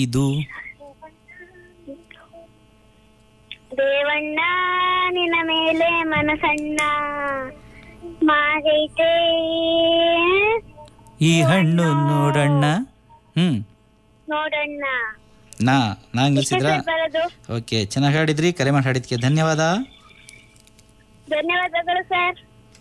ಇದು ದೇವಣ್ಣ ನಿನ್ನ ಮೇಲೆ ಮನಸಣ್ಣ ಮಾಗೈತೆ ಈ ಹಣ್ಣು ನೋಡಣ್ಣ ಹ್ಮ್ ನೋಡಣ್ಣ ನಾ ನಾ ನಿಲ್ಸಿದ್ರಾ ಹೆಸರು ಬರೋದು ಓಕೆ ಚೆನ್ನಾಗಿ ಹಾಡಿದ್ರಿ ಕರೆ ಮಾಡಿ ಹಾಡಿದ್ಕೆ ಧನ್ಯವಾದ ಧನ್ಯವಾದಗಳು ಸರ್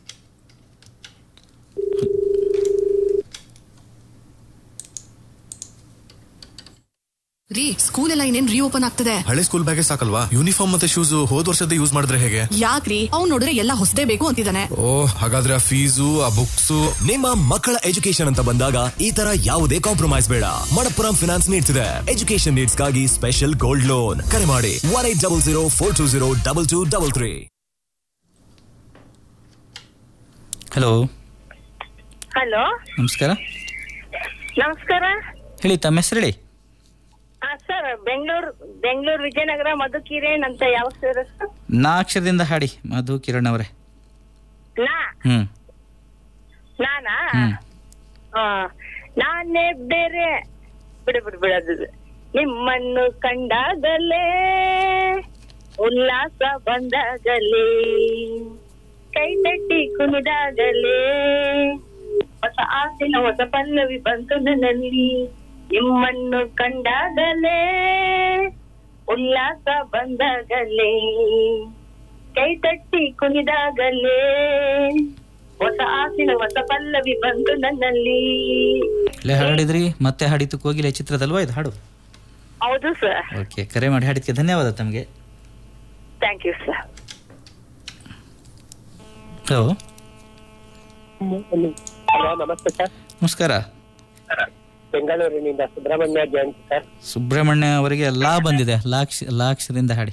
ರೀ ಸ್ಕೂಲ್ ಎಲ್ಲ ಇನ್ನೇನ್ ರೀಓಪನ್ ಆಗ್ತದೆ ಹಳೆ ಸ್ಕೂಲ್ ಬ್ಯಾಗೇ ಸಾಕಲ್ವಾ ಯೂನಿಫಾರ್ಮ್ ಮತ್ತೆ ಶೂಸ್ ಹೋದ್ ವರ್ಷದ ಯೂಸ್ ಮಾಡಿದ್ರೆ ಹೇಗೆ ಯಾಕ್ರಿ ಅವ್ನ್ ನೋಡಿದ್ರೆ ಎಲ್ಲ ಹೊಸದೇ ಬೇಕು ಅಂತಿದ್ದಾನೆ ಓ ಹಾಗಾದ್ರೆ ಆ ಫೀಸು ಆ ಬುಕ್ಸ್ ನಿಮ್ಮ ಮಕ್ಕಳ ಎಜುಕೇಶನ್ ಅಂತ ಬಂದಾಗ ಈ ತರ ಯಾವುದೇ ಕಾಂಪ್ರಮೈಸ್ ಬೇಡ ಮಣಪ್ಪುರಂ ಫಿನಾನ್ಸ್ ನೀಡ್ಸ್ ಇದೆ ಎಜುಕೇಶನ್ ನೀಡ್ಸ್ ಗಾಗಿ ಸ್ಪೆಷಲ್ ಗೋಲ್ಡ್ ಲೋನ್ ಕರೆ ಮಾಡಿ one eight double zero four two zero double two double three hello hello ನಮಸ್ಕಾರ ನಮಸ್ಕಾರ ಹೇಳಿ ತಮ್ಮ ಹೆಸರು ಹೇಳಿ ಹಾ ಸರ್ ಬೆಂಗಳೂರು ಬೆಂಗಳೂರು ವಿಜಯನಗರ ಮಧುಕಿರೇಣ್ ಅಂತ ಯಾವ ಸರ್ ನಾ ಅಕ್ಷರದಿಂದ ಹಾಡಿ ಮಧು ಕಿರಣ್ ಅವರೇ ನಾ ಹ್ಮ್ ನಾನಾ ಹ್ಮ್ ಆ, ನಾನೇ ಬೇರೆ ಬಿಡು ಬಿಡು ಬಿಡೋದು ನಿಮ್ಮನ್ನು ಕಂಡಾಗಲೇ ಉಲ್ಲಾಸ ಬಂದಾಗಲೇ ಕೈ ತಟ್ಟಿ ಕುಣಿದಾಗಲೇ ಹೊಸ ಆಸಿನ ಹೊಸ ಪಲ್ಲವಿ ಬಂತು ನನ್ನಲ್ಲಿ ನಿಮ್ಮನ್ನು ಕಂಡಾಗಲೇ ಉಲ್ಲಾಸ ಬಂದಾಗಲೇ ಕೈ ತಟ್ಟಿ ಕುಣಿದಾಗಲೇ ಹೊಸ ಆಸಿನ ಹೊಸ ಪಲ್ಲವಿ ಬಂತು ನನ್ನಲ್ಲಿ ಇಲ್ಲೇ ಹಾಡಿದ್ರಿ ಮತ್ತೆ ಹಾಡಿತು ಕೋಗಿಲೆ ಚಿತ್ರದಲ್ವಾ ಇದು ಹಾಡು ಹೌದು ಸರ್ ಓಕೆ ಕರೆ ಮಾಡಿ ಹಾಡಿದ್ಕೆ ಧನ್ಯವಾದ ತಮಗೆ thank you sir hello hello ನಮಸ್ತೆ ಸರ್ ನಮಸ್ಕಾರ ಬೆಂಗಳೂರಿನಿಂದ ಸುಬ್ರಹ್ಮಣ್ಯ ಜಯಂತಿ ಸರ್ ಸುಬ್ರಹ್ಮಣ್ಯ ಅವರಿಗೆ ಲಾ ಬಂದಿದೆ ಲಾಕ್ಷ ಲಾಕ್ಷರಿಂದ ಹಾಡಿ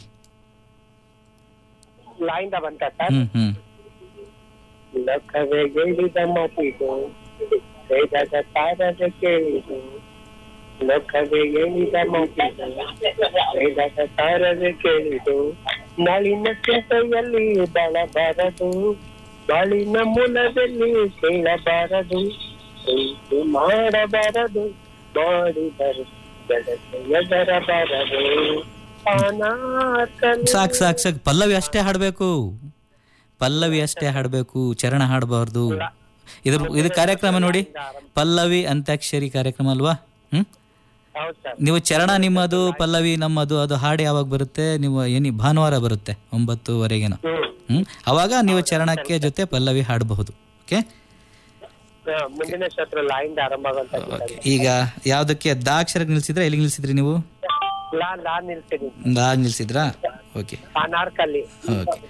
ಲಾಯಿಂದ ಬಂತ ಸರ್ ಹ್ಮ್ ಹ್ಮ್ ಲೋಕವೇ ಹೇಳಿದ ಮಾತಿದು ವೇದದ ಸಾರದ ಕೇಳಿದು ಲೋಕವೇ ಹೇಳಿದ ಮಾತಿದು ವೇದದ ಸಾರದ ಕೇಳಿದು ನಾಳಿನ ಚಿಂತೆಯಲ್ಲಿ ಬಾಳಬಾರದು ಬಾಳಿನ ಮೂಲದಲ್ಲಿ ಸೇಳಬಾರದು ಪ್ರೀತಿ ಮಾಡಬಾರದು ಮಾಡಿದರು ಜಗತ್ತು ಎದರಬಾರದು ಅನಾಥನು ಸಾಕ್ ಸಾಕ್ ಸಾಕ್ ಪಲ್ಲವಿ ಅಷ್ಟೇ ಹಾಡಬೇಕು ಪಲ್ಲವಿ ಅಷ್ಟೇ ಹಾಡಬೇಕು ಚರಣ ಹಾಡಬಾರ್ದು ಇದ್ರ ಇದು ಕಾರ್ಯಕ್ರಮ ನೋಡಿ ಪಲ್ಲವಿ ಅಂತ್ಯಾಕ್ಷರಿ ಕಾರ್ಯಕ್ರಮ ಅಲ್ವಾ ಹ್ಮ್ ಹೌದು ಸರ್ ನೀವು ಚರಣ ನಿಮ್ಮದು ಪಲ್ಲವಿ ನಮ್ಮದು ಅದು ಹಾಡು ಯಾವಾಗ ಬರುತ್ತೆ ನೀವು ಏನಿ ಭಾನುವಾರ ಬರುತ್ತೆ ಒಂಬತ್ತುವರೆಗೇನೋ ಹ್ಮ್ ಅವಾಗ ನೀವು ಚರಣಕ್ಕೆ ಜೊತೆ ಪಲ್ಲವಿ ಹಾಡಬಹುದು ಓಕೆ ಹಾ, ಮುಂದಿನ ಶತ್ರು ಲಾಯಿಂದ ಆರಂಭ ಆಗುವಂತ ಓಕೆ ಈಗ ಯಾವ್ದಕ್ಕೆ ದಾಕ್ಷರಕ್ಕೆ ನಿಲ್ಸಿದ್ರೆ ಎಲ್ಲಿಗೆ ನಿಲ್ಸಿದ್ರಿ ನೀವು ಲಾ ಲಾ ನಿಲ್ತೀನಿ ಲಾ ನಿಲ್ಸಿದ್ರಾ ಓಕೆ ಅನಾರ್ಕಲಿ ಓಕೆ